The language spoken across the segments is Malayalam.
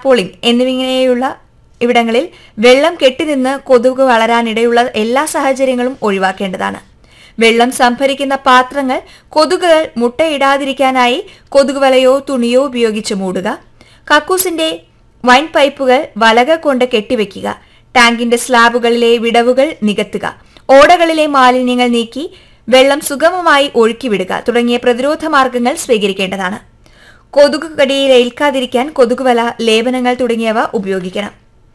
ടാർപോളിൻ എന്നിങ്ങനെയുള്ള ഇവിടങ്ങളിൽ വെള്ളം കെട്ടിനിന്ന് കൊതുക് വളരാനിടയുള്ള എല്ലാ സാഹചര്യങ്ങളും ഒഴിവാക്കേണ്ടതാണ് വെള്ളം സംഭരിക്കുന്ന പാത്രങ്ങൾ കൊതുകുകൾ മുട്ടയിടാതിരിക്കാനായി കൊതുകുവലയോ തുണിയോ ഉപയോഗിച്ച് മൂടുക കക്കൂസിന്റെ വൈൻ പൈപ്പുകൾ വലക കൊണ്ട് കെട്ടിവെക്കുക ടാങ്കിന്റെ സ്ലാബുകളിലെ വിടവുകൾ നികത്തുക ഓടകളിലെ മാലിന്യങ്ങൾ നീക്കി വെള്ളം സുഗമമായി ഒഴുക്കിവിടുക തുടങ്ങിയ പ്രതിരോധ മാർഗങ്ങൾ സ്വീകരിക്കേണ്ടതാണ് കൊതുക് കടിയിൽ ഏൽക്കാതിരിക്കാൻ കൊതുകുവല ലേപനങ്ങൾ തുടങ്ങിയവ ഉപയോഗിക്കണം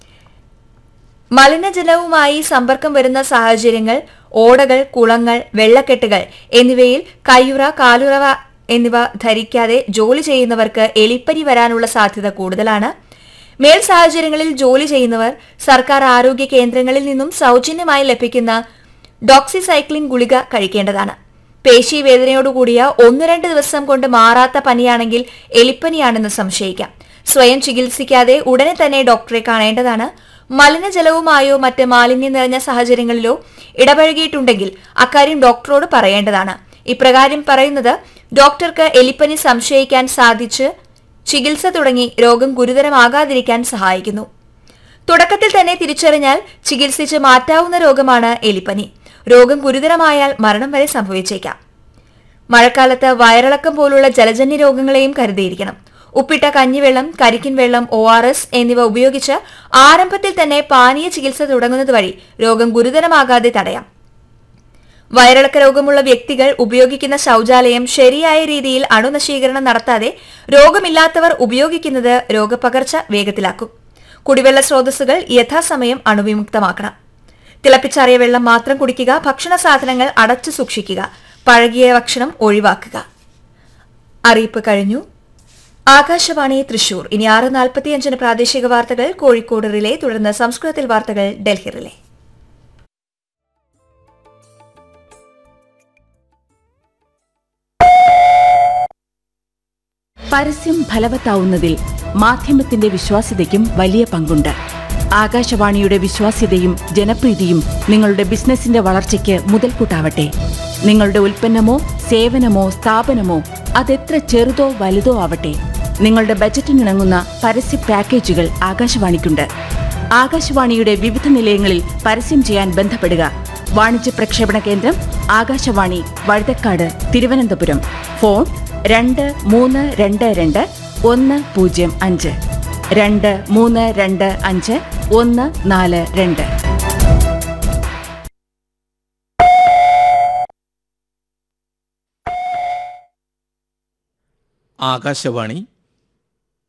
മലിനജലവുമായി സമ്പർക്കം വരുന്ന സാഹചര്യങ്ങൾ ഓടകൾ കുളങ്ങൾ വെള്ളക്കെട്ടുകൾ എന്നിവയിൽ കയ്യുറ കാലുറവ എന്നിവ ധരിക്കാതെ ജോലി ചെയ്യുന്നവർക്ക് എലിപ്പനി വരാനുള്ള സാധ്യത കൂടുതലാണ് മേൽ സാഹചര്യങ്ങളിൽ ജോലി ചെയ്യുന്നവർ സർക്കാർ ആരോഗ്യ കേന്ദ്രങ്ങളിൽ നിന്നും സൗജന്യമായി ലഭിക്കുന്ന ഡോക്സിസൈക്ലിൻ ഗുളിക കഴിക്കേണ്ടതാണ് പേശി വേദനയോടുകൂടിയ ഒന്ന് രണ്ട് ദിവസം കൊണ്ട് മാറാത്ത പനിയാണെങ്കിൽ എലിപ്പനിയാണെന്ന് സംശയിക്കാം സ്വയം ചികിത്സിക്കാതെ ഉടനെ തന്നെ ഡോക്ടറെ കാണേണ്ടതാണ് മലിനജലവുമായോ മറ്റ് മാലിന്യം നിറഞ്ഞ സാഹചര്യങ്ങളിലോ ഇടപഴകിയിട്ടുണ്ടെങ്കിൽ അക്കാര്യം ഡോക്ടറോട് പറയേണ്ടതാണ് ഇപ്രകാരം പറയുന്നത് ഡോക്ടർക്ക് എലിപ്പനി സംശയിക്കാൻ സാധിച്ച് ചികിത്സ തുടങ്ങി രോഗം ഗുരുതരമാകാതിരിക്കാൻ സഹായിക്കുന്നു തുടക്കത്തിൽ തന്നെ തിരിച്ചറിഞ്ഞാൽ ചികിത്സിച്ച് മാറ്റാവുന്ന രോഗമാണ് എലിപ്പനി രോഗം ഗുരുതരമായാൽ മരണം വരെ സംഭവിച്ചേക്കാം മഴക്കാലത്ത് വയറിളക്കം പോലുള്ള ജലജന്യ രോഗങ്ങളെയും കരുതിയിരിക്കണം ഉപ്പിട്ട കഞ്ഞിവെള്ളം കരിക്കിൻ വെള്ളം ഒ ആർ എസ് എന്നിവ ഉപയോഗിച്ച് ആരംഭത്തിൽ തന്നെ പാനീയ ചികിത്സ തുടങ്ങുന്നത് വഴി രോഗം ഗുരുതരമാകാതെ തടയാം വയറിളക്ക രോഗമുള്ള വ്യക്തികൾ ഉപയോഗിക്കുന്ന ശൌചാലയം ശരിയായ രീതിയിൽ അണുനശീകരണം നടത്താതെ രോഗമില്ലാത്തവർ ഉപയോഗിക്കുന്നത് രോഗപകർച്ച വേഗത്തിലാക്കും കുടിവെള്ള സ്രോതസ്സുകൾ യഥാസമയം അണുവിമുക്തമാക്കണം തിളപ്പിച്ചാറിയ വെള്ളം മാത്രം കുടിക്കുക ഭക്ഷണ സാധനങ്ങൾ അടച്ചു സൂക്ഷിക്കുക പഴകിയ ഭക്ഷണം ഒഴിവാക്കുക അറിയിപ്പ് കഴിഞ്ഞു ആകാശവാണി തൃശൂർ ഇനി ആറ് നാൽപ്പത്തിയഞ്ചിന് പ്രാദേശിക വാർത്തകൾ കോഴിക്കോട് റിലേ തുടർന്ന് സംസ്കൃതത്തിൽ വാർത്തകൾ ഡൽഹി റിലേ പരസ്യം ഫലവത്താവുന്നതിൽ മാധ്യമത്തിന്റെ വിശ്വാസ്യതയ്ക്കും വലിയ പങ്കുണ്ട് ആകാശവാണിയുടെ വിശ്വാസ്യതയും ജനപ്രീതിയും നിങ്ങളുടെ ബിസിനസിന്റെ വളർച്ചയ്ക്ക് മുതൽക്കൂട്ടാവട്ടെ നിങ്ങളുടെ ഉൽപ്പന്നമോ സേവനമോ സ്ഥാപനമോ അതെത്ര ചെറുതോ വലുതോ ആവട്ടെ നിങ്ങളുടെ ബജറ്റിനിണങ്ങുന്ന പരസ്യ പാക്കേജുകൾ ആകാശവാണിക്കുണ്ട് ആകാശവാണിയുടെ വിവിധ നിലയങ്ങളിൽ പരസ്യം ചെയ്യാൻ ബന്ധപ്പെടുക വാണിജ്യ പ്രക്ഷേപണ കേന്ദ്രം ആകാശവാണി വഴുതക്കാട് തിരുവനന്തപുരം ഫോൺ രണ്ട് മൂന്ന് രണ്ട് രണ്ട് ഒന്ന് പൂജ്യം അഞ്ച് രണ്ട് മൂന്ന് രണ്ട് അഞ്ച് ഒന്ന് നാല് രണ്ട് ആകാശവാണി